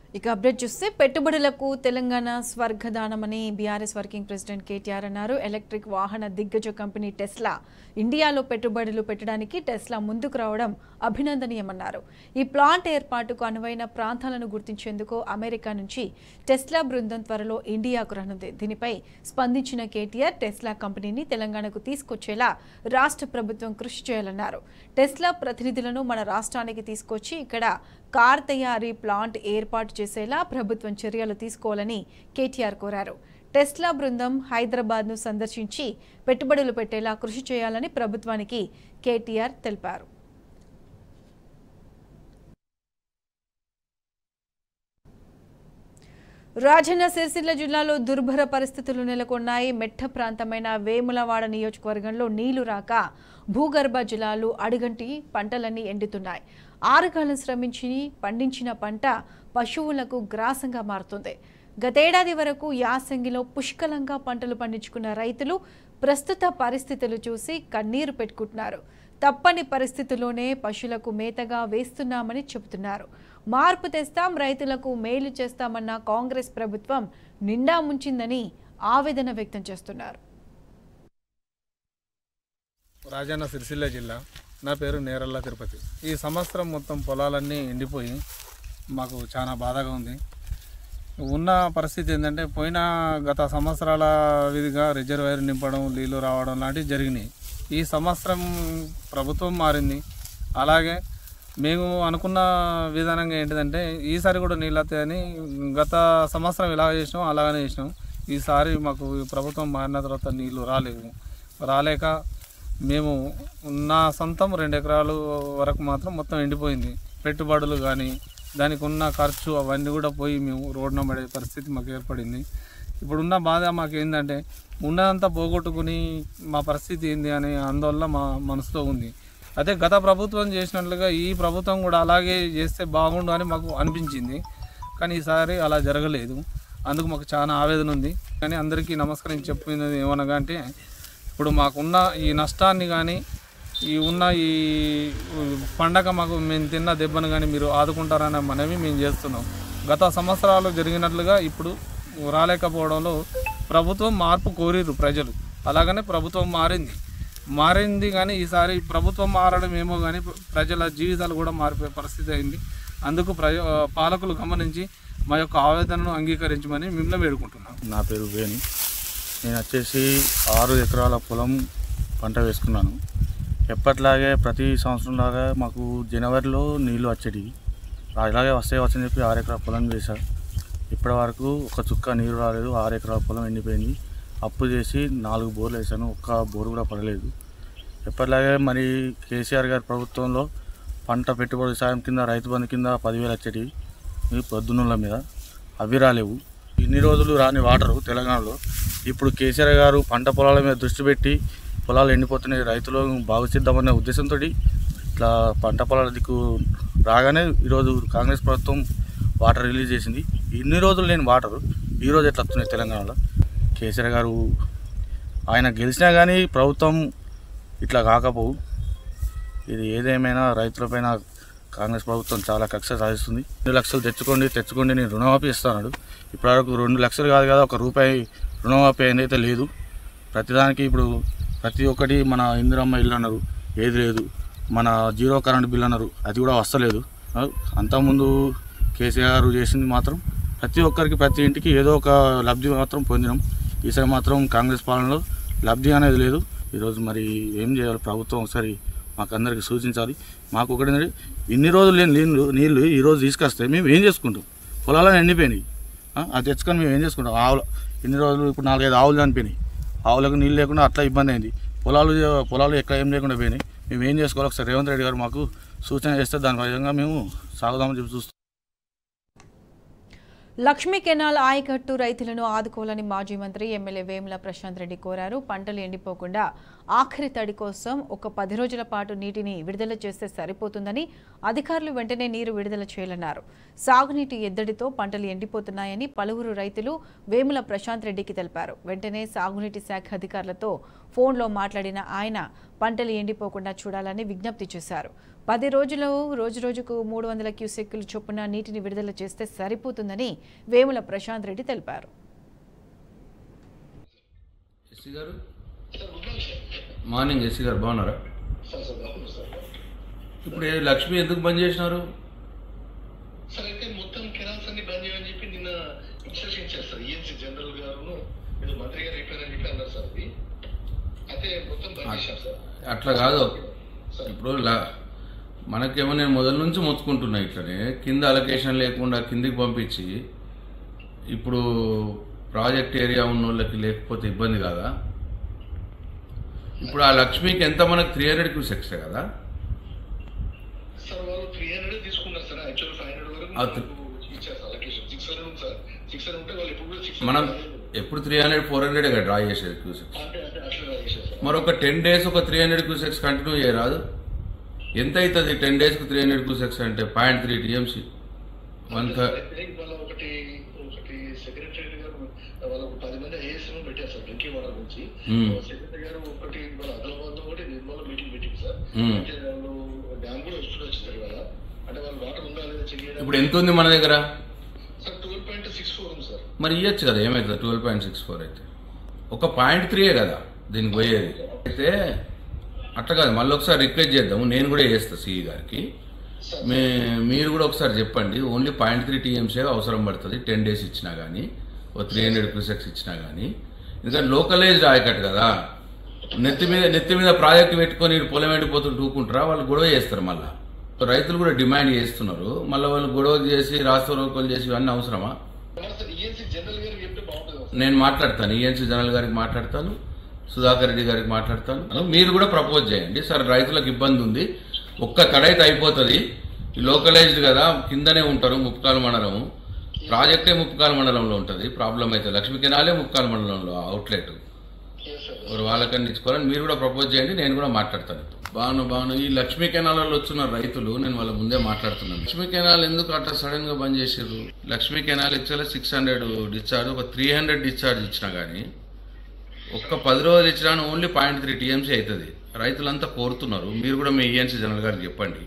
ఇక అప్డేట్ చూస్తే పెట్టుబడులకు తెలంగాణ స్వర్గదానమని బీఆర్ఎస్ వర్కింగ్ ప్రెసిడెంట్ కేటీఆర్ అన్నారు ఎలక్ట్రిక్ వాహన దిగ్గజ కంపెనీ టెస్లా ఇండియాలో పెట్టుబడులు పెట్టడానికి టెస్లా ముందుకు రావడం అభినందనీయమన్నారు ఈ ప్లాంట్ ఏర్పాటుకు అనువైన ప్రాంతాలను గుర్తించేందుకు అమెరికా నుంచి టెస్లా బృందం త్వరలో ఇండియాకు రానుంది దీనిపై స్పందించిన కేటీఆర్ టెస్లా కంపెనీని తెలంగాణకు తీసుకొచ్చేలా రాష్ట్ర ప్రభుత్వం కృషి చేయాలన్నారు టెస్లా ప్రతినిధులను మన రాష్ట్రానికి తీసుకొచ్చి ఇక్కడ కార్ తయారీ ప్లాంట్ ఏర్పాటు చేసేలా ప్రభుత్వం చర్యలు తీసుకోవాలని కేటీఆర్ కోరారు టెస్లా బృందం హైదరాబాద్ను సందర్శించి పెట్టుబడులు పెట్టేలా కృషి చేయాలని ప్రభుత్వానికి కేటీఆర్ తెలిపారు రాజన్న సిరిసిల్ల జిల్లాలో దుర్భర పరిస్థితులు నెలకొన్నాయి మెట్ట ప్రాంతమైన వేములవాడ నియోజకవర్గంలో నీళ్లు రాక భూగర్భ జలాలు అడుగంటి పంటలన్నీ ఎండుతున్నాయి ఆరుగాలం శ్రమించి పండించిన పంట పశువులకు గ్రాసంగా మారుతుంది గతేడాది వరకు యాసంగిలో పుష్కలంగా పంటలు పండించుకున్న రైతులు ప్రస్తుత పరిస్థితులు చూసి కన్నీరు పెట్టుకుంటున్నారు తప్పని పరిస్థితుల్లోనే పశువులకు మేతగా వేస్తున్నామని చెబుతున్నారు మార్పు తెస్తాం రైతులకు మేలు చేస్తామన్న కాంగ్రెస్ ప్రభుత్వం నిండా ముంచిందని ఆవేదన వ్యక్తం చేస్తున్నారు రాజన్న సిరిసిల్ల జిల్లా నా పేరు నేరల్ల తిరుపతి ఈ సంవత్సరం మొత్తం పొలాలన్నీ ఎండిపోయి మాకు చాలా బాధగా ఉంది ఉన్న పరిస్థితి ఏంటంటే పోయిన గత సంవత్సరాల విధిగా రిజర్వాయర్ నింపడం నీళ్లు రావడం లాంటివి జరిగినాయి ఈ సంవత్సరం ప్రభుత్వం మారింది అలాగే మేము అనుకున్న విధానంగా ఏంటిదంటే ఈసారి కూడా నీళ్ళు వస్తాయని గత సంవత్సరం ఇలా చేసినాం అలాగనే చేసినాం ఈసారి మాకు ఈ ప్రభుత్వం మారిన తర్వాత నీళ్లు రాలేవు రాలేక మేము నా సొంతం రెండు ఎకరాలు వరకు మాత్రం మొత్తం ఎండిపోయింది పెట్టుబడులు కానీ దానికి ఉన్న ఖర్చు అవన్నీ కూడా పోయి మేము రోడ్డున పడే పరిస్థితి మాకు ఏర్పడింది ఇప్పుడున్న బాధ మాకు ఏంటంటే ఉన్నదంతా పోగొట్టుకుని మా పరిస్థితి ఏంది అనే ఆందోళన మా మనసులో ఉంది అదే గత ప్రభుత్వం చేసినట్లుగా ఈ ప్రభుత్వం కూడా అలాగే చేస్తే బాగుండు అని మాకు అనిపించింది కానీ ఈసారి అలా జరగలేదు అందుకు మాకు చాలా ఆవేదన ఉంది కానీ అందరికీ నమస్కరించి చెప్పింది ఏమనగా అంటే ఇప్పుడు మాకున్న ఈ నష్టాన్ని కానీ ఈ ఉన్న ఈ పండగ మాకు మేము తిన్న దెబ్బను కానీ మీరు ఆదుకుంటారనే మనవి మేము చేస్తున్నాం గత సంవత్సరాలు జరిగినట్లుగా ఇప్పుడు రాలేకపోవడంలో ప్రభుత్వం మార్పు కోరిరు ప్రజలు అలాగనే ప్రభుత్వం మారింది మారింది కానీ ఈసారి ప్రభుత్వం మారడం ఏమో కానీ ప్రజల జీవితాలు కూడా మారిపోయే పరిస్థితి అయింది అందుకు ప్రజ పాలకులు గమనించి మా యొక్క ఆవేదనను అంగీకరించమని మిమ్మల్ని వేడుకుంటున్నాం నా పేరు వేణి నేను వచ్చేసి ఆరు ఎకరాల పొలం పంట వేసుకున్నాను ఎప్పట్లాగే ప్రతి సంవత్సరం లాగా మాకు జనవరిలో నీళ్ళు వచ్చేటివి అలాగే వస్తే వచ్చని చెప్పి ఆరు ఎకరాల పొలం వేసా ఇప్పటి వరకు ఒక చుక్క నీరు రాలేదు ఆరు ఎకరాల పొలం ఎండిపోయింది అప్పు చేసి నాలుగు బోర్లు వేసాను ఒక్క బోరు కూడా పడలేదు ఎప్పటిలాగే మరి కేసీఆర్ గారి ప్రభుత్వంలో పంట పెట్టుబడి సాయం కింద రైతు బంధు కింద పదివేలు వచ్చేటివి ఈ పొద్దున్నుల మీద అవి రాలేవు ఇన్ని రోజులు రాని వాటరు తెలంగాణలో ఇప్పుడు కేసీఆర్ గారు పంట పొలాల మీద దృష్టి పెట్టి పొలాలు ఎండిపోతున్నాయి రైతులు బాగు చేద్దామనే ఉద్దేశంతో ఇట్లా పంట పొలాల దిక్కు రాగానే ఈరోజు కాంగ్రెస్ ప్రభుత్వం వాటర్ రిలీజ్ చేసింది ఇన్ని రోజులు లేని వాటర్ ఈరోజు ఎట్లా వస్తున్నాయి తెలంగాణలో కేసీఆర్ గారు ఆయన గెలిచినా కానీ ప్రభుత్వం ఇట్లా కాకపోవు ఇది ఏదేమైనా రైతులపైన కాంగ్రెస్ ప్రభుత్వం చాలా కక్ష సాధిస్తుంది రెండు లక్షలు తెచ్చుకోండి తెచ్చుకోండి నేను రుణమాఫీ ఇస్తాను ఇప్పటివరకు రెండు లక్షలు కాదు కదా ఒక రూపాయి రుణమాఫీ అనేది అయితే లేదు ప్రతిదానికి ఇప్పుడు ప్రతి ఒక్కటి మన ఇందిరమ్మ ఇల్లు అన్నారు ఏది లేదు మన జీరో కరెంట్ బిల్ అన్నారు అది కూడా వస్తలేదు ఆ, అంతకుముందు కేసీఆర్ గారు చేసింది మాత్రం ప్రతి ఒక్కరికి ప్రతి ఇంటికి ఏదో ఒక లబ్ధి మాత్రం పొందినాం ఈసారి మాత్రం కాంగ్రెస్ పాలనలో లబ్ధి అనేది లేదు ఈరోజు మరి ఏం చేయాలి ప్రభుత్వం ఒకసారి మాకు అందరికి సూచించాలి మాకు ఒకటి ఏంటంటే ఇన్ని రోజులు లేని నీళ్ళు నీళ్ళు ఈ రోజు తీసుకొస్తే మేము ఏం చేసుకుంటాం పొలాలను ఎండిపోయినాయి ఆ, అది తెచ్చుకొని మేము ఏం చేసుకుంటాం ఆవులు ఇన్ని రోజులు ఇప్పుడు నాలుగైదు ఆవులు చనిపోయినాయి ఆవులకు నీళ్ళు లేకుండా అట్లా ఇబ్బంది అయింది పొలాలు పొలాలు ఎక్కడ ఏం లేకుండా పోయినాయి మేము ఏం చేసుకోవాలి ఒకసారి రేవంత్ రెడ్డి గారు మాకు సూచన చేస్తే దాని విధంగా మేము సాగుదామని చెప్పి చూస్తాం లక్ష్మీ కెనాల్ ఆయకట్టు రైతులను ఆదుకోవాలని మాజీ మంత్రి ఎమ్మెల్యే వేముల ప్రశాంత్ రెడ్డి కోరారు పంటలు ఎండిపోకుండా ఆఖరి తడి కోసం ఒక పది రోజుల పాటు నీటిని విడుదల చేస్తే సరిపోతుందని అధికారులు వెంటనే నీరు విడుదల చేయాలన్నారు సాగునీటి ఎద్దడితో పంటలు ఎండిపోతున్నాయని పలువురు రైతులు వేముల ప్రశాంత్ రెడ్డికి తెలిపారు వెంటనే సాగునీటి శాఖ అధికారులతో ఫోన్లో మాట్లాడిన ఆయన పంటలు ఎండిపోకుండా చూడాలని విజ్ఞప్తి చేశారు పది రోజులు రోజు రోజుకు మూడు వందల క్యూసెక్కులు చొప్పున నీటిని విడుదల చేస్తే సరిపోతుందని వేముల ప్రశాంత్ రెడ్డి తెలిపారు ఎస్సీ గారు మార్నింగ్ ఎస్సీ గారు బాగున్నారా ఇప్పుడు ఏ లక్ష్మి ఎందుకు బంద్ చేసినారు సార్ అయితే మొత్తం కెనాల్స్ అన్ని బంద్ చేయమని చెప్పి నిన్న ఇన్స్ట్రక్షన్ చేస్తారు ఈఎన్సీ జనరల్ గారు మీరు మంత్రి గారు అయిపోయారని చెప్పి అన్నారు సార్ అది అయితే మొత్తం బంద్ చేశాం సార్ అట్లా కాదు ఇప్పుడు లా- మనకేమో నేను మొదల నుంచి మొత్తుకుంటున్నా ఇట్లనే కింద అలొకేషన్ లేకుండా కిందికి పంపించి ఇప్పుడు ప్రాజెక్ట్ ఏరియా ఉన్న వాళ్ళకి లేకపోతే ఇబ్బంది కాదా ఇప్పుడు ఆ లక్ష్మికి ఎంత మనకు త్రీ హండ్రెడ్ క్యూసెక్స్ కదా సార్ వాళ్ళు త్రీ హండ్రెడ్ తీసుకున్నారు సార్ యాక్చువల్ ఫైవ్ హండ్రెడ్ వరకు ఆ, త్రి- మనకు ఇచ్చారు సార్ అలొకేషన్ సిక్స్ హండ్రెడ్ ఉంది సార్ సిక్స్ హండ్రెడ్ ఉంటే వాళ్ళు ఎప్పుడు కూడా సిక్స్ మనం ఎప్పుడు three hundred four hundred draw చేసేది క్యూసెక్స్ అంటే అంటే అట్లా చేశారు సార్ మరొక టెన్ డేస్ ఒక త్రీ హండ్రెడ్ క్యూసెక్స్ కంటిన్యూ చేయరాదు ఎంత అవుతుంది టెన్ డేస్కి త్రీ హండ్రెడ్ క్యూసెక్స్ అంటే point three TMC one third అయితే వాళ్ళ ఒకటి ఒకటి సెక్రటరీ గారు వాళ్ళ ఒక పది మంది ఐఏఎస్ పెట్టారు సార్ డ్రింకింగ్ వాటర్ నుంచి మ్మ్. సెక్రటరీ గారు ఒకటి వాళ్ళ ఆదిలాబాద్ లో కూడా నిర్మల్ మీటింగ్ పెట్టింది సార్ మ్మ్. అంటే వాళ్ళు డ్యామ్ కూడా వస్తుంది వచ్చింది ఇవాళ అంటే వాళ్ళు వాటర్ ఉందా లేదా చెక్ చేయడం ఇప్పుడు ఎంత ఉంది మన దగ్గర sir twelve point six four ఉంది సార్ మరి ఇవ్వచ్చు కదా ఏమవుతుంది ట్వెల్వ్ పాయింట్ సిక్స్ ఫోర్ అయితే ఒక పాయింట్ త్రీయే కదా దీనికి పోయేది అయితే అట్లా కాదు మళ్ళీ ఒకసారి రిక్వెస్ట్ చేద్దాము నేను కూడా చేస్తా సిఈ గారికి మీ మీరు కూడా ఒకసారి చెప్పండి ఓన్లీ పాయింట్ త్రీ టీఎంసీ అవసరం పడుతుంది టెన్ డేస్ ఇచ్చినా కానీ ఓ త్రీ హండ్రెడ్ క్యూసెక్స్ ఇచ్చినా కానీ ఎందుకంటే లోకలైజ్డ్ ఆయకట్టు కదా నెత్తి మీద నెత్తి మీద ప్రాజెక్ట్ పెట్టుకొని ఈడు పొలం ఎండిపోతుంటూ ఊకుంటారా వాళ్ళు గొడవ చేస్తారు మళ్ళా రైతులు కూడా డిమాండ్ చేస్తున్నారు మళ్ళీ వాళ్ళు గొడవ చేసి రాష్ట్ర రోకలు చేసి ఇవన్నీ అవసరమా సార్ ఈఎన్సీ జనరల్ గారు చెప్తే బాగుంటుంది సార్ నేను మాట్లాడతాను ఈఎన్సీ జనరల్ గారికి మాట్లాడతాను సుధాకర్ రెడ్డి గారికి మాట్లాడతాను మీరు కూడా ప్రపోజ్ చేయండి సార్ రైతులకు ఇబ్బంది ఉంది ఒక్క కడైతే అయిపోతుంది ఈ లోకలైజ్డ్ కదా కిందనే ఉంటారు ముప్కాల మండలము ప్రాజెక్టే ముప్కాల మండలంలో ఉంటుంది ప్రాబ్లం అయితే లక్ష్మీ కెనాలే ముప్కాల మండలంలో అవుట్లెట్ ఎస్ సార్ మరి వాళ్ళకన్నా ఇచ్చుకోవాలని మీరు కూడా ప్రపోజ్ చేయండి నేను కూడా మాట్లాడతాను బాను బాను ఈ లక్ష్మీ కెనాలలో వచ్చిన రైతులు నేను వాళ్ళ ముందే మాట్లాడుతున్నాను లక్ష్మీ కెనాల్ ఎందుకు అట్లా సడన్ గా బంద్ చేసారు లక్ష్మీ కెనాల్ ఇచ్చేలా సిక్స్ హండ్రెడ్ డిశ్చార్జ్ ఒక త్రీ హండ్రెడ్ డిశ్చార్జ్ ఇచ్చినా కానీ ఒక్క పది రోజులు ఇచ్చినా ఓన్లీ పాయింట్ త్రీ టీఎంసీ అవుతుంది రైతులంతా కోరుతున్నారు మీరు కూడా మీ ఈఎన్సీ జనరల్ గారికి చెప్పండి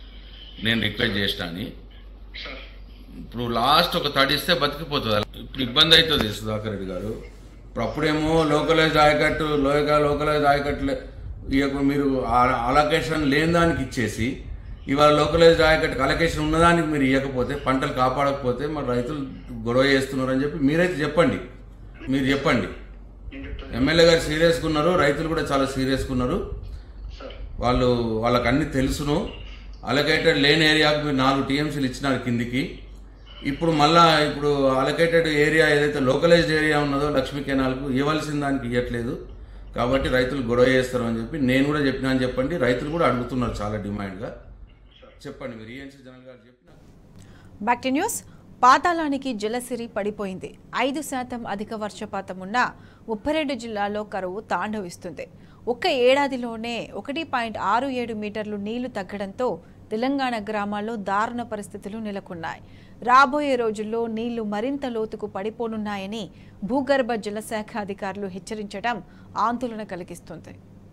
నేను రిక్వెస్ట్ చేసిన అని సార్ ఇప్పుడు లాస్ట్ ఒక థర్డ్ ఇస్తే బతికిపోతుంది ఇప్పుడు ఇబ్బంది అవుతుంది సుధాకర్ రెడ్డి గారు ఇప్పుడు అప్పుడేమో లోకలైజ్ ఆయకట్టు లోయగా లోకలైజ్ ఆయకట్టు ఇక మీరు అలొకేషన్ లేని దానికి ఇచ్చేసి ఇవాళ లోకలైజ్ ఆయకట్టుకు అలొకేషన్ ఉన్నదానికి మీరు ఇవ్వకపోతే పంటలు కాపాడకపోతే మరి రైతులు గొడవ చేస్తున్నారు అని చెప్పి మీరైతే చెప్పండి మీరు చెప్పండి ఎమ్మెల్యే గారు సీరియస్గా ఉన్నారు రైతులు కూడా చాలా సీరియస్గా ఉన్నారు సార్ వాళ్ళు వాళ్ళకి అన్ని తెలుసును అలొకేటెడ్ లేని ఏరియాకు మీరు నాలుగు టీఎంసీలు ఇచ్చినారు కిందికి ఇప్పుడు మళ్ళా ఇప్పుడు అలొకేటెడ్ ఏరియా ఏదైతే లోకలైజ్డ్ ఏరియా ఉన్నదో లక్ష్మీ కెనాల్కు ఇవ్వాల్సిన దానికి ఇవ్వట్లేదు కాబట్టి రైతులు గొడవ చేస్తారు అని చెప్పి నేను కూడా చెప్పినా అని చెప్పండి రైతులు కూడా అడుగుతున్నారు చాలా డిమాండ్గా చెప్పండి మీరు ఈఎన్సీ జనరల్ గారు చెప్పిన బ్యాక్ టు న్యూస్ పాతాళానికి జలసిరి పడిపోయింది ఐదు శాతం అధిక వర్షపాతం ఉన్న ఉప్పరెడ్డి జిల్లాలో కరువు తాండవిస్తుంది ఒక్క ఏడాదిలోనే ఒకటి పాయింట్ ఆరు ఏడు మీటర్లు నీళ్లు తగ్గడంతో తెలంగాణ గ్రామాల్లో దారుణ పరిస్థితులు నెలకొన్నాయి రాబోయే రోజుల్లో నీళ్లు మరింత లోతుకు పడిపోనున్నాయని భూగర్భ జలశాఖ అధికారులు హెచ్చరించడం ఆందోళన కలిగిస్తుంది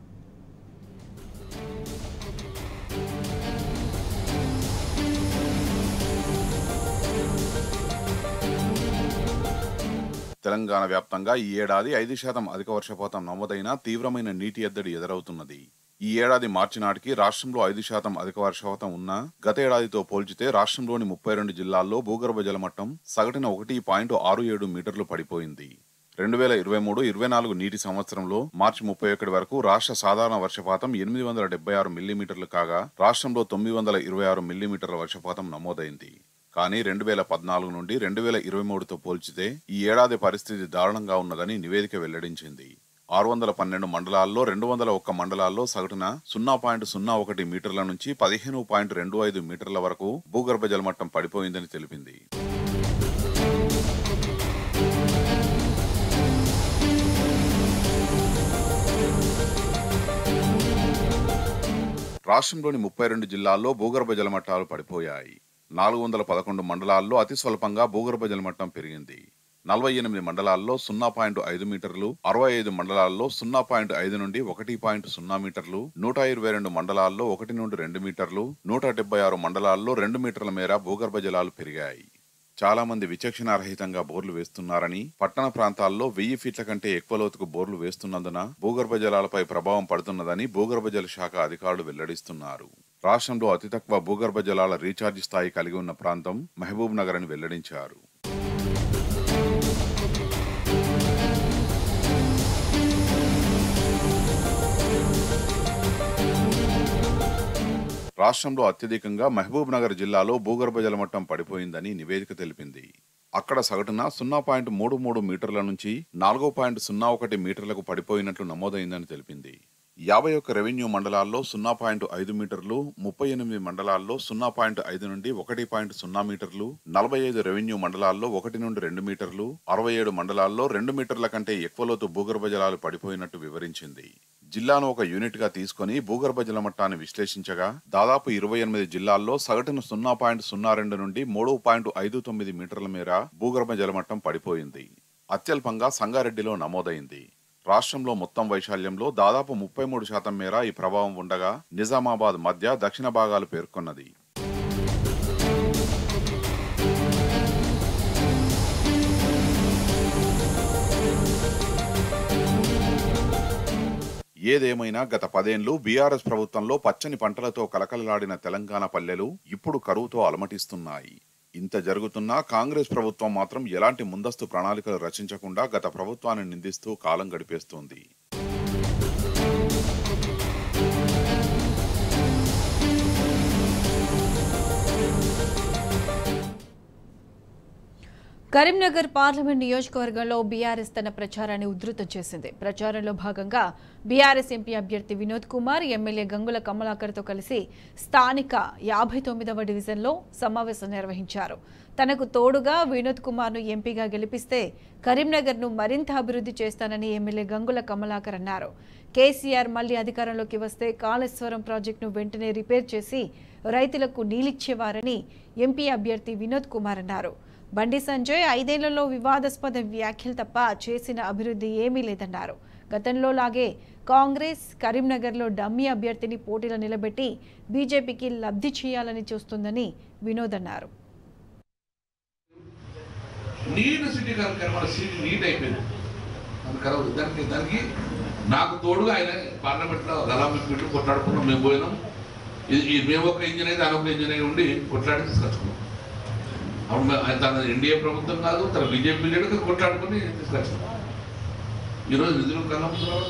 తెలంగాణ వ్యాప్తంగా ఈ ఏడాది ఐదు శాతం అధిక వర్షపాతం నమోదైన తీవ్రమైన నీటి ఎద్దడి ఎదురవుతున్నది ఈ ఏడాది మార్చి నాటికి రాష్ట్రంలో ఐదు శాతం అధిక వర్షపాతం ఉన్నా గత ఏడాదితో పోల్చితే రాష్ట్రంలోని ముప్పై రెండు జిల్లాల్లో భూగర్భ జలమట్టం సగటున ఒకటి పాయింట్ ఆరు ఏడు మీటర్లు పడిపోయింది రెండు వేల ఇరవై మూడు ఇరవై నాలుగు నీటి సంవత్సరంలో మార్చి ముప్పై ఒకటి వరకు రాష్ట్ర సాధారణ వర్షపాతం ఎనిమిది వందల డెబ్బై ఆరు మిల్లీమీటర్లు కాగా రాష్ట్రంలో తొమ్మిది వందల ఇరవై ఆరు మిల్లీమీటర్ల వర్షపాతం నమోదైంది కానీ రెండు వేల పద్నాలుగు నుండి రెండు వేల ఇరవై మూడుతో పోల్చితే ఈ ఏడాది పరిస్థితి దారుణంగా ఉన్నదని నివేదిక వెల్లడించింది ఆరు వందల పన్నెండు మండలాల్లో రెండు వందల ఒక్క మండలాల్లో సగటున సున్నా పాయింట్ సున్నా ఒకటి మీటర్ల నుంచి పదిహేను పాయింట్ రెండు ఐదు మీటర్ల వరకు భూగర్భ జలమట్టం పడిపోయిందని తెలిపింది రాష్ట్రంలోని ముప్పై రెండు జిల్లాల్లో భూగర్భ జలమట్టాలు పడిపోయాయి నాలుగు వందల పదకొండు మండలాల్లో అతి స్వల్పంగా భూగర్భ జలమట్టం పెరిగింది నలభై ఎనిమిది మండలాల్లో సున్నా పాయింట్ ఐదు మీటర్లు అరవై ఐదు మండలాల్లో సున్నా పాయింట్ ఐదు నుండి ఒకటి పాయింట్ సున్నా మీటర్లు నూట ఇరవై రెండు మండలాల్లో ఒకటి నుండి రెండు మీటర్లు నూట డెబ్బై ఆరు మండలాల్లో రెండు మీటర్ల మేర భూగర్భ జలాలు పెరిగాయి చాలా మంది విచక్షణారహితంగా బోర్లు వేస్తున్నారని పట్టణ ప్రాంతాల్లో వెయ్యి ఫీట్ల కంటే ఎక్కువ లోతుకు బోర్లు వేస్తున్నందున భూగర్భ జలాలపై ప్రభావం పడుతున్నదని భూగర్భ జల శాఖ అధికారులు వెల్లడిస్తున్నారు రాష్ట్రంలో అతి తక్కువ భూగర్భ జలాల రీఛార్జ్ స్థాయి కలిగి ఉన్న ప్రాంతం మహబూబ్ నగర్ అని వెల్లడించారు రాష్ట్రంలో అత్యధికంగా మహబూబ్ నగర్ జిల్లాలో భూగర్భ జలమట్టం పడిపోయిందని నివేదిక తెలిపింది అక్కడ సగటున సున్నా పాయింట్ మూడు మూడు మీటర్ల నుంచి నాలుగు పాయింట్ సున్నా ఒకటి మీటర్లకు పడిపోయినట్లు నమోదైందని తెలిపింది యాభై ఒక్క రెవెన్యూ మండలాల్లో సున్నా పాయింట్ ఐదు మీటర్లు ముప్పై ఎనిమిది మండలాల్లో సున్నా పాయింట్ ఐదు నుండి ఒకటి పాయింట్ సున్నా మీటర్లు నలభై ఐదు రెవెన్యూ మండలాల్లో ఒకటి నుండి రెండు మీటర్లు అరవై ఏడు మండలాల్లో రెండు మీటర్ల కంటే ఎక్కువ లోతు భూగర్భ జలాలు పడిపోయినట్టు వివరించింది జిల్లాను ఒక యూనిట్ గా తీసుకుని భూగర్భ జల మట్టాన్ని విశ్లేషించగా దాదాపు ఇరవై ఎనిమిది జిల్లాల్లో సగటున సున్నా పాయింట్ సున్నా రెండు నుండి మూడు పాయింట్ ఐదు తొమ్మిది మీటర్ల మేర భూగర్భ జలమట్టం పడిపోయింది అత్యల్పంగా సంగారెడ్డిలో నమోదైంది రాష్ట్రంలో మొత్తం వైశాల్యంలో దాదాపు ముప్పై మూడు శాతం మేర ఈ ప్రభావం ఉండగా నిజామాబాద్ మధ్య దక్షిణ భాగాలు పేర్కొన్నది ఏదేమైనా గత పదేండ్లు బీఆర్ఎస్ ప్రభుత్వంలో పచ్చని పంటలతో కలకలలాడిన తెలంగాణ పల్లెలు ఇప్పుడు కరువుతో అలమటిస్తున్నాయి ఇంత జరుగుతున్నా కాంగ్రెస్ ప్రభుత్వం మాత్రం ఎలాంటి ముందస్తు ప్రణాళికలు రచించకుండా గత ప్రభుత్వాన్ని నిందిస్తూ కాలం గడిపేస్తోంది కరీంనగర్ పార్లమెంట్ నియోజకవర్గంలో బీఆర్ఎస్ తన ప్రచారాన్ని ఉధృతం చేసింది ప్రచారంలో భాగంగా బీఆర్ఎస్ ఎంపీ అభ్యర్థి వినోద్ కుమార్ ఎమ్మెల్యే గంగుల కమలాకర్తో కలిసి స్థానిక యాభై తొమ్మిదవ డివిజన్లో సమావేశం నిర్వహించారు తనకు తోడుగా వినోద్ కుమార్ను ఎంపీగా గెలిపిస్తే కరీంనగర్ను మరింత అభివృద్ధి చేస్తానని ఎమ్మెల్యే గంగుల కమలాకర్ అన్నారు కేసీఆర్ మళ్లీ అధికారంలోకి వస్తే కాళేశ్వరం ప్రాజెక్టును వెంటనే రిపేర్ చేసి రైతులకు నీలిచ్చేవారని ఎంపీ అభ్యర్థి వినోద్ కుమార్ అన్నారు బండి సంజయ్ ఐదేళ్లలో వివాదాస్పద వ్యాఖ్యలు తప్ప చేసిన అభివృద్ధి ఏమీ లేదన్నారు గతంలో లాగే కాంగ్రెస్ కరీంనగర్లో డమ్మీ అభ్యర్థిని పోటీలో నిలబెట్టి బీజేపీకి లబ్ధి చేయాలని చూస్తుందని వినోద్ అన్నారు నీట్ సిటీ కనుక మన సిటీ నీట్ అయిపోయింది అందుకని దానికి దానికి నాకు తోడుగా ఆయన పార్లమెంట్లో గలామి పెట్టి కొట్లాడుకున్నాం మేము పోయినాం ఇది ఇది మేము ఒక ఇంజన్ అయితే ఆయన ఒక ఇంజన్ అయి ఉండి కొట్లాడి తీసుకొచ్చుకున్నాం అప్పుడు మే- ఆయన తన ఎన్డీఏ ప్రభుత్వం కాదు తన బీజేపీ లీడర్గా కొట్లాడుకుని తీసుకొచ్చాం ఈరోజు నిధులు కలముతున్నారు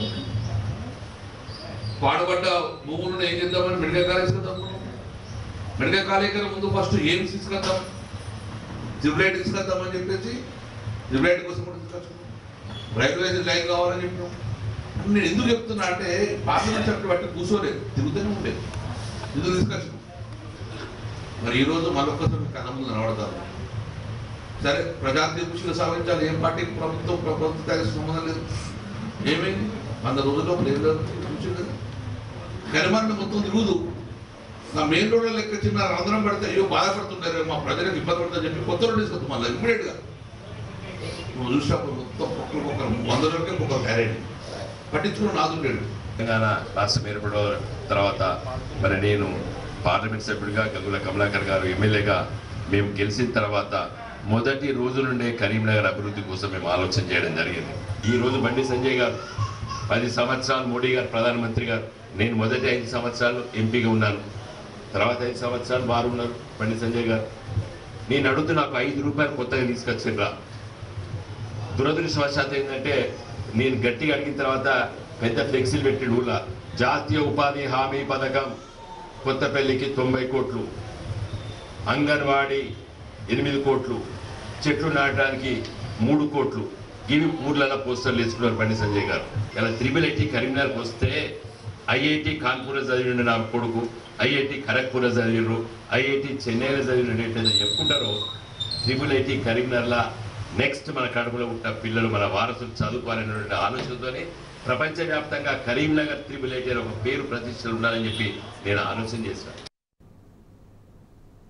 పాడుబడ్డ భూములను ఏం చేద్దామని మెడికల్ కాలేజ్ కదా మెడికల్ కాలేజ్ కన్నా ముందు ఫస్ట్ ఏం తీసుకొద్దాం జిబ్లైట్ తీసుకొద్దామని చెప్పేసి జిబ్లైట్ కోసం కూడా తీసుకొచ్చుకున్నాం రైల్వే లైన్ కావాలని చెప్పినాం నేను ఎందుకు చెప్తున్నా అంటే పార్లమెంట్ సభ్యులు బట్టి కూర్చోలేదు తిరుగుతూనే ఉండేది ఎందుకు తీసుకొచ్చాం మరి ఈరోజు మరొకసారి కళ్ళ ముందు నిలబడతారు సరే ప్రజా తీర్పులు సాధించాలి ఏం పార్టీ ప్రభుత్వం ప్రభుత్వం తగిన సంబంధం లేదు ఏమైంది వంద రోజుల్లో లేదు చూసింది కదా కనుమరణ మొత్తం తిరుగుదు నా మెయిన్ రోడ్ లెక్క చిన్న రంధ్రం పడితే అయ్యో బాధపడుతున్నారు మా ప్రజలకు ఇబ్బంది పడుతుందని చెప్పి కొత్త రోడ్ తీసుకొస్తాం మళ్ళీ ఇమ్మీడియట్ గా నువ్వు చూసినప్పుడు మొత్తం ఒక్కరికి ఒక్కరు వంద రోజులకే ఒక్కొక్క గ్యారెంటీ పట్టించుకుని నాదుండేడు తెలంగాణ రాష్ట్రం ఏర్పడిన తర్వాత మరి నేను పార్లమెంట్ సభ్యుడిగా గంగుల కమలాకర్ గారు ఎమ్మెల్యేగా మేము గెలిచిన తర్వాత మొదటి రోజు నుండే కరీంనగర్ అభివృద్ధి కోసం మేము ఆలోచన చేయడం జరిగింది ఈ రోజు బండి సంజయ్ గారు పది సంవత్సరాలు మోడీ గారు ప్రధానమంత్రి గారు నేను మొదటి ఐదు సంవత్సరాలు ఎంపీగా ఉన్నాను తర్వాత ఐదు సంవత్సరాలు వారు ఉన్నారు బండి సంజయ్ గారు నేను అడుగుతూ నాకు ఐదు రూపాయలు కొత్తగా తీసుకొచ్చిండ్రా దురదృష్టవశాత్తు ఏంటంటే నేను గట్టిగా అడిగిన తర్వాత పెద్ద ఫ్లెక్సీలు పెట్టిడు ఊళ్ళో జాతీయ ఉపాధి హామీ పథకం కొత్తపల్లికి తొంభై కోట్లు అంగన్వాడీ ఎనిమిది కోట్లు చెట్లు నాటడానికి మూడు కోట్లు ఇవి ఊర్లలో పోస్టర్లు వేసుకున్నారు బండి సంజయ్ గారు ఇలా త్రిబుల్ ఐటీ కరీంనగర్కి వస్తే ఐఐటి కాన్పూర్ చదివిండు నా కొడుకు ఐఐటి ఖరగ్పూర్ చదివిండ్రు ఐఐటి చెన్నైలో చదివిండు ఏంటంటే చెప్పుకుంటారో త్రిబుల్ ఐటీ కరీంనగర్లా నెక్స్ట్ మన కడుపులో పుట్టిన పిల్లలు మన వారసులు చదువుకోవాలనేటువంటి ఆలోచనతోనే ప్రపంచవ్యాప్తంగా కరీంనగర్ త్రిబుల్ ఐటీ అనే ఒక పేరు ప్రతిష్టలు ఉండాలని చెప్పి నేను ఆలోచన చేశాను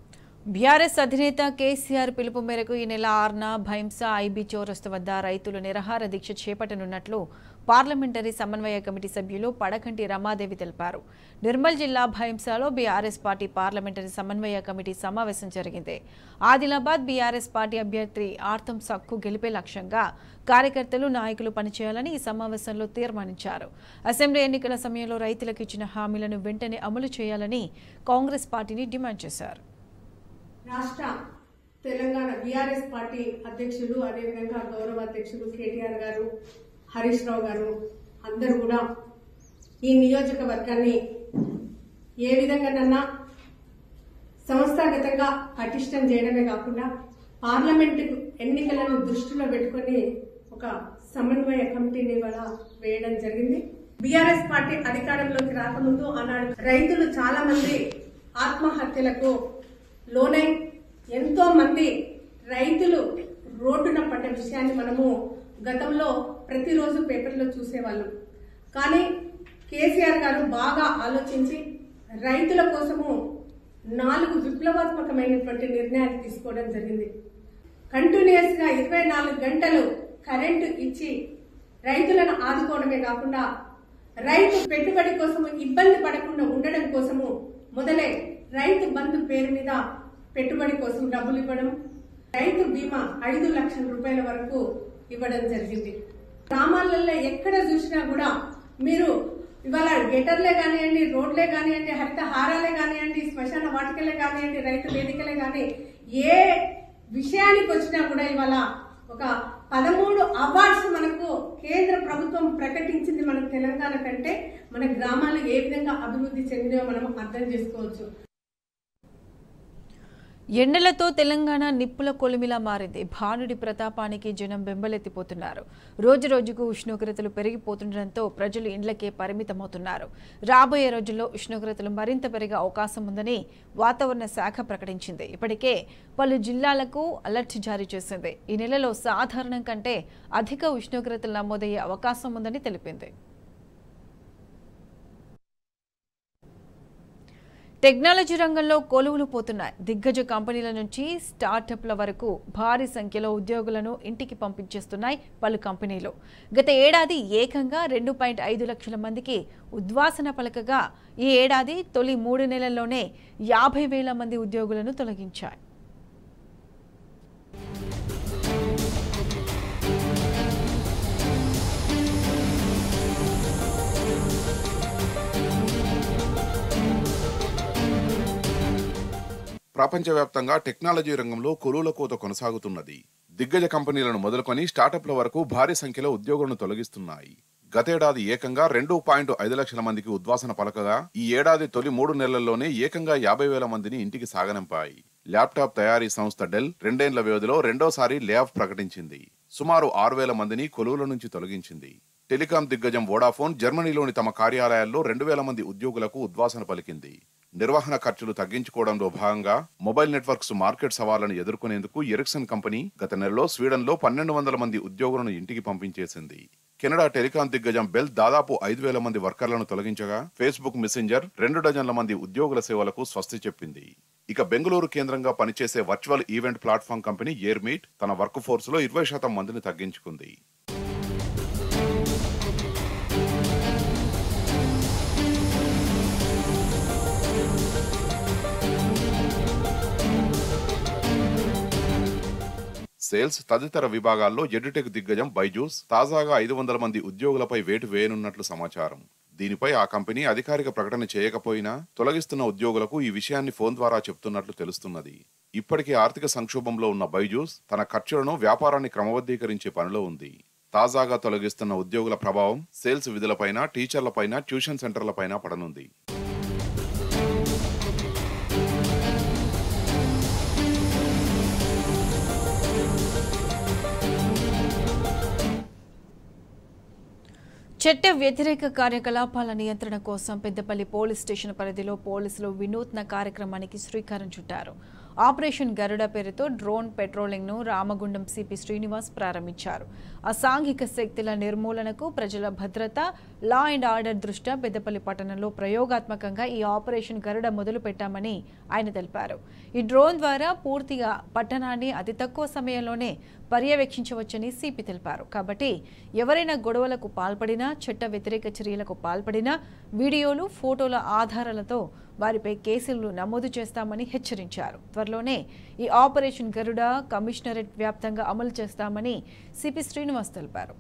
బీఆర్ఎస్ అధినేత కేసీఆర్ పిలుపు మేరకు ఈ నెల ఆరున భైంస ఐబీ చౌరస్తు వద్ద రైతులు నిరహార దీక్ష చేపట్టనున్నట్లు పార్లమెంటరీ సమన్వయ కమిటీ సభ్యులు పడకంటి రమాదేవి తెలిపారు నిర్మల్ జిల్లా భైంసాలో బీఆర్ఎస్ పార్టీ పార్లమెంటరీ సమన్వయ కమిటీ సమావేశం జరిగింది ఆదిలాబాద్ బీఆర్ఎస్ పార్టీ అభ్యర్థి ఆర్తం సక్కు గెలిపే లక్ష్యంగా కార్యకర్తలు నాయకులు పనిచేయాలని ఈ సమావేశంలో తీర్మానించారు అసెంబ్లీ ఎన్నికల సమయంలో రైతులకు ఇచ్చిన హామీలను వెంటనే అమలు చేయాలని కాంగ్రెస్ పార్టీని డిమాండ్ చేశారు రాష్ట్ర తెలంగాణ బీఆర్ఎస్ పార్టీ అధ్యక్షులు అదేవిధంగా గౌరవ అధ్యక్షులు కేటీఆర్ గారు హరీష్ రావు గారు అందరూ కూడా ఈ నియోజకవర్గాన్ని ఏ విధంగానన్నా సంస్థాగతంగా పటిష్టం చేయడమే కాకుండా పార్లమెంటు ఎన్నికలను దృష్టిలో పెట్టుకొని ఒక సమన్వయ కమిటీని ఇవాళ వేయడం జరిగింది బీఆర్ఎస్ పార్టీ అధికారంలోకి రాకముందు ఆనాడు రైతులు చాలా మంది ఆత్మహత్యలకు లోనై ఎంతో మంది రైతులు రోడ్డున పడ్డ విషయాన్ని మనము గతంలో ప్రతిరోజు పేపర్లో చూసేవాళ్ళం కానీ కేసీఆర్ గారు బాగా ఆలోచించి రైతుల కోసము నాలుగు విప్లవాత్మకమైనటువంటి నిర్ణయాలు తీసుకోవడం జరిగింది కంటిన్యూస్ గా ఇరవై నాలుగు గంటలు కరెంటు ఇచ్చి రైతులను ఆదుకోవడమే కాకుండా రైతు పెట్టుబడి కోసము ఇబ్బంది పడకుండా ఉండడం కోసము మొదలై రైతు బంధు పేరు మీద పెట్టుబడి కోసం డబ్బులు ఇవ్వడం రైతు బీమా ఐదు లక్షల రూపాయల వరకు ఇవ్వడం జరిగింది గ్రామాలలో ఎక్కడ చూసినా కూడా మీరు ఇవాళ గెటర్లే కానివ్వండి రోడ్లే కానివ్వండి హరిత హారాలే కానివ్వండి శ్మశాన వాటికలే కానివ్వండి రైతు వేదికలే కానీ ఏ విషయానికి వచ్చినా కూడా ఇవాళ ఒక పదమూడు అవార్డ్స్ మనకు కేంద్ర ప్రభుత్వం ప్రకటించింది మన తెలంగాణ కంటే మన గ్రామాలు ఏ విధంగా అభివృద్ధి చెందినో మనం అర్థం చేసుకోవచ్చు ఎండలతో తెలంగాణ నిప్పుల కొలిమిలా మారింది భానుడి ప్రతాపానికి జనం బెంబలెత్తిపోతున్నారు రోజు రోజుకు ఉష్ణోగ్రతలు పెరిగిపోతుండటంతో ప్రజలు ఇండ్లకే పరిమితమవుతున్నారు రాబోయే రోజుల్లో ఉష్ణోగ్రతలు మరింత పెరిగే అవకాశం ఉందని వాతావరణ శాఖ ప్రకటించింది ఇప్పటికే పలు జిల్లాలకు అలర్ట్ జారీ చేసింది ఈ నెలలో సాధారణం కంటే అధిక ఉష్ణోగ్రతలు నమోదయ్యే అవకాశం ఉందని తెలిపింది టెక్నాలజీ రంగంలో కొలువులు పోతున్నాయి దిగ్గజ కంపెనీల నుంచి స్టార్టప్ల వరకు భారీ సంఖ్యలో ఉద్యోగులను ఇంటికి పంపించేస్తున్నాయి పలు కంపెనీలు గత ఏడాది ఏకంగా రెండు పాయింట్ ఐదు లక్షల మందికి ఉద్వాసన పలకగా ఈ ఏడాది తొలి మూడు నెలల్లోనే యాభై వేల మంది ఉద్యోగులను తొలగించాయి ప్రపంచవ్యాప్తంగా టెక్నాలజీ రంగంలో కొలువుల కోత కొనసాగుతున్నది దిగ్గజ కంపెనీలను మొదలుకొని స్టార్టప్ల వరకు భారీ సంఖ్యలో ఉద్యోగులను తొలగిస్తున్నాయి గతేడాది ఏకంగా రెండు పాయింట్ ఐదు లక్షల మందికి ఉద్వాసన పలకగా ఈ ఏడాది తొలి మూడు నెలల్లోనే ఏకంగా యాభై వేల మందిని ఇంటికి సాగనంపాయి ల్యాప్టాప్ తయారీ సంస్థ డెల్ రెండేండ్ల వ్యవధిలో రెండోసారి లే ఆఫ్ ప్రకటించింది సుమారు ఆరు వేల మందిని కొలువుల నుంచి తొలగించింది టెలికాం దిగ్గజం వోడాఫోన్ జర్మనీలోని తమ కార్యాలయాల్లో రెండు వేల మంది ఉద్యోగులకు ఉద్వాసన పలికింది నిర్వహణ ఖర్చులు తగ్గించుకోవడంలో భాగంగా మొబైల్ నెట్వర్క్స్ మార్కెట్ సవాళ్లను ఎదుర్కొనేందుకు ఎరిక్సన్ కంపెనీ గత నెలలో స్వీడన్లో పన్నెండు వందల మంది ఉద్యోగులను ఇంటికి పంపించేసింది కెనడా టెలికాం దిగ్గజం బెల్ దాదాపు ఐదు వేల మంది వర్కర్లను తొలగించగా ఫేస్బుక్ మెసెంజర్ రెండు డజన్ల మంది ఉద్యోగుల సేవలకు స్వస్తి చెప్పింది ఇక బెంగళూరు కేంద్రంగా పనిచేసే virtual event platform company Airmeet తన వర్క్ ఫోర్స్ లో ఇరవై శాతం మందిని తగ్గించుకుంది సేల్స్ తదితర విభాగాల్లో ఎడ్యుటెక్ దిగ్గజం బైజూస్ తాజాగా ఐదు వందల మంది ఉద్యోగులపై వేటు వేయనున్నట్లు సమాచారం దీనిపై ఆ కంపెనీ అధికారిక ప్రకటన చేయకపోయినా తొలగిస్తున్న ఉద్యోగులకు ఈ విషయాన్ని ఫోన్ ద్వారా చెప్తున్నట్లు తెలుస్తున్నది ఇప్పటికే ఆర్థిక సంక్షోభంలో ఉన్న బైజూస్ తన ఖర్చులను వ్యాపారాన్ని క్రమబద్ధీకరించే పనిలో ఉంది తాజాగా తొలగిస్తున్న ఉద్యోగుల ప్రభావం సేల్స్ విధులపైన టీచర్లపైన ట్యూషన్ సెంటర్లపైన పడనుంది చట్ట వ్యతిరేక కార్యకలాపాల నియంత్రణ కోసం పెద్దపల్లి పోలీస్ స్టేషన్ పరిధిలో పోలీసులు వినూత్న కార్యక్రమానికి శ్రీకారం చుట్టారు ఆపరేషన్ గరుడ పేరుతో డ్రోన్ పెట్రోలింగ్ ను రామగుండం సిపి శ్రీనివాస్ ప్రారంభించారు అసాంఘిక శక్తుల నిర్మూలనకు ప్రజల భద్రత లా అండ్ ఆర్డర్ దృష్ట్యా పెద్దపల్లి పట్టణంలో ప్రయోగాత్మకంగా ఈ ఆపరేషన్ గరుడ మొదలు పెట్టామని ఆయన తెలిపారు ఈ డ్రోన్ ద్వారా పూర్తిగా పట్టణాన్ని అతి తక్కువ సమయంలోనే పర్యవేక్షించవచ్చని సిపి తెలిపారు కాబట్టి ఎవరైనా గొడవలకు పాల్పడినా చట్ట వ్యతిరేక చర్యలకు పాల్పడినా వీడియోలు ఫోటోల ఆధారాలతో వారిపై కేసులు నమోదు చేస్తామని హెచ్చరించారు త్వరలోనే ఈ ఆపరేషన్ గరుడ కమిషనరేట్ వ్యాప్తంగా అమలు చేస్తామని సిపి శ్రీనివాస్ తెలిపారు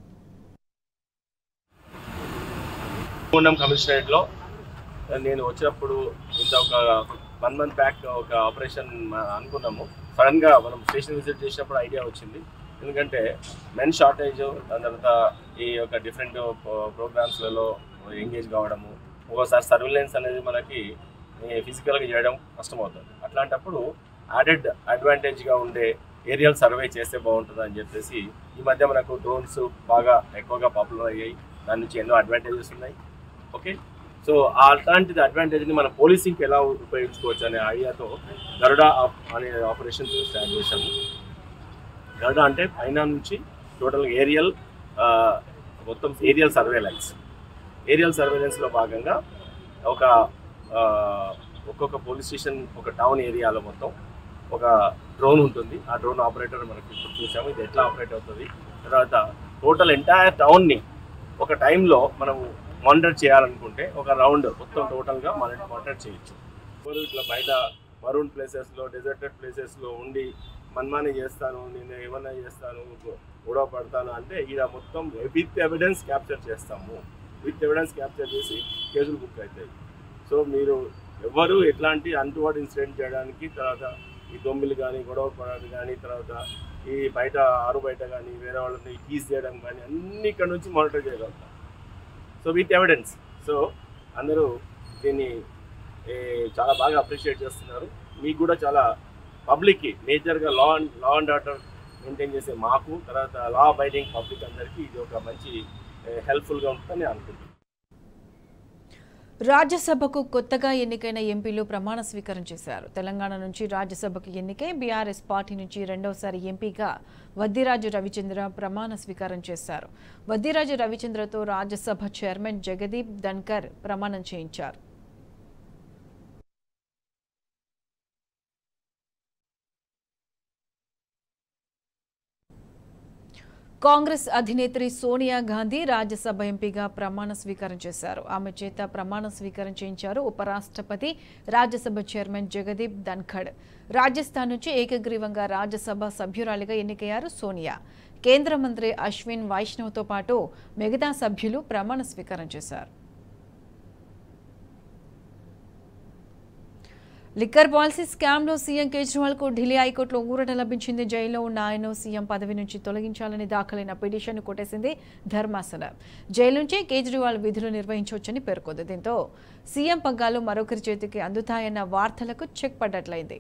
పూర్ణం కమిషనరేట్లో నేను వచ్చినప్పుడు ఇంత ఒక వన్ మంత్ బ్యాక్ ఒక ఆపరేషన్ అనుకున్నాము సడన్గా మనం స్టేషన్ విజిట్ చేసినప్పుడు ఐడియా వచ్చింది ఎందుకంటే మెన్ షార్టేజ్ దాని తర్వాత ఈ యొక్క డిఫరెంట్ ప్రోగ్రామ్స్లలో ఎంగేజ్ కావడము ఒక్కోసారి సర్విలెన్స్ అనేది మనకి ఫిజికల్గా చేయడం కష్టమవుతుంది అట్లాంటప్పుడు యాడెడ్ అడ్వాంటేజ్గా ఉండే ఏరియల్ సర్వే చేస్తే బాగుంటుంది అని చెప్పేసి ఈ మధ్య మనకు డ్రోన్స్ బాగా ఎక్కువగా పాపులర్ అయ్యాయి దాని నుంచి ఎన్నో అడ్వాంటేజెస్ ఉన్నాయి ఓకే సో అలాంటిది అడ్వాంటేజ్ని మన పోలీసింగ్కి ఎలా ఉపయోగించుకోవచ్చు అనే ఐడియాతో గరుడా ఆప్ అనే ఆపరేషన్ స్టార్ట్ చేశాము గరుడా అంటే పైన నుంచి టోటల్ ఏరియల్ మొత్తం ఏరియల్ సర్వేలెన్స్ ఏరియల్ సర్వేలెన్స్లో భాగంగా ఒక ఆ, ఒక్కొక్క పోలీస్ స్టేషన్ ఒక టౌన్ ఏరియాలో మొత్తం ఒక డ్రోన్ ఉంటుంది ఆ డ్రోన్ ఆపరేటర్ మనకి ఇప్పుడు చూసాము ఇది ఎట్లా ఆపరేట్ అవుతుంది తర్వాత టోటల్ ఎంటైర్ టౌన్ని ఒక టైంలో మనం మానిటర్ చేయాలనుకుంటే ఒక రౌండ్ మొత్తం టోటల్గా మనం మానిటర్ చేయొచ్చు ఎవరు ఇట్లా బయట మరూన్ ప్లేసెస్లో డెజర్టెడ్ ప్లేసెస్లో ఉండి మన్మాని చేస్తాను నేను ఏమన్నా చేస్తాను గొడవ పడతాను అంటే ఈడ మొత్తం విత్ ఎవిడెన్స్ క్యాప్చర్ చేస్తాము విత్ ఎవిడెన్స్ క్యాప్చర్ చేసి కేసులు బుక్ అవుతాయి సో మీరు ఎవరు ఎట్లాంటి అన్టువర్డ్ ఇన్సిడెంట్ చేయడానికి తర్వాత ఈ దొమ్మిలు కానీ గొడవ పడాలి కానీ తర్వాత ఈ బయట ఆరు బయట కానీ వేరే వాళ్ళని కీస్ చేయడం కానీ అన్ని ఇక్కడ నుంచి మానిటర్ చేయగలుగుతాం సో విత్ ఎవిడెన్స్ సో అందరూ దీన్ని ఏ, చాలా బాగా అప్రిషియేట్ చేస్తున్నారు మీకు కూడా చాలా పబ్లిక్కి మేజర్గా law and law and order maintain చేసే మాకు తర్వాత లా అబైడింగ్ పబ్లిక్ అందరికీ ఇది ఒక మంచి హెల్ప్ఫుల్గా ఉంటుందని అనుకుంటున్నాను రాజ్యసభకు కొత్తగా ఎన్నికైన ఎంపీలు ప్రమాణ స్వీకారం చేశారు తెలంగాణ నుంచి రాజ్యసభకు ఎన్నికై బీఆర్ఎస్ పార్టీ నుంచి రెండవసారి ఎంపీగా వద్దిరాజు రవిచంద్ర ప్రమాణ స్వీకారం చేశారు వద్దిరాజు రవిచంద్రతో రాజ్యసభ చైర్మన్ జగదీప్ ధన్కర్ ప్రమాణం చేయించారు కాంగ్రెస్ అధినేత్రి సోనియా గాంధీ రాజ్యసభ ఎంపీగా ప్రమాణ స్వీకారం చేశారు ఆమె చేత ప్రమాణ స్వీకారం చేయించారు ఉపరాష్ట్రపతి రాజ్యసభ చైర్మన్ జగదీప్ ధన్ఖడ్ రాజస్థాన్ నుంచి ఏకగ్రీవంగా రాజ్యసభ సభ్యురాలిగా ఎన్నికయ్యారు సోనియా కేంద్ర మంత్రి అశ్విన్ వైష్ణవ్తో పాటు మిగతా సభ్యులు ప్రమాణ స్వీకారం చేశారు లిక్కర్ పాలసీ స్కామ్లో సీఎం కేజ్రీవాల్కు ఢిల్లీ హైకోర్టులో ఊరట లభించింది జైల్లో ఉన్న ఆయన సీఎం పదవి నుంచి తొలగించాలని దాఖలైన పిటిషన్ కొట్టేసింది ధర్మాసనం జైలు నుంచే కేజ్రీవాల్ విధులు నిర్వహించవచ్చని పేర్కొంది దీంతో సీఎం పగ్గాలు మరొకరి చేతికి అందుతాయన్న వార్తలకు చెక్ పడ్డట్లయింది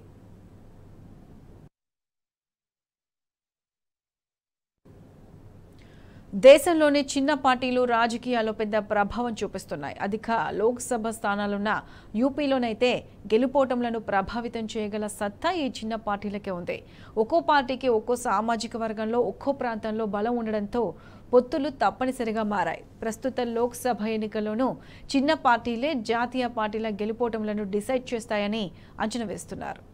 దేశంలోని చిన్న పార్టీలు రాజకీయాల్లో పెద్ద ప్రభావం చూపిస్తున్నాయి అధిక లోక్సభ స్థానాలున్న యూపీలోనైతే గెలుపోటంలను ప్రభావితం చేయగల సత్తా ఈ చిన్న పార్టీలకే ఉంది ఒక్కో పార్టీకి ఒక్కో సామాజిక వర్గంలో ఒక్కో ప్రాంతంలో బలం ఉండడంతో పొత్తులు తప్పనిసరిగా మారాయి ప్రస్తుత లోక్సభ ఎన్నికల్లోనూ చిన్న పార్టీలే జాతీయ పార్టీల గెలుపోటంలను డిసైడ్ చేస్తాయని అంచనా వేస్తున్నారు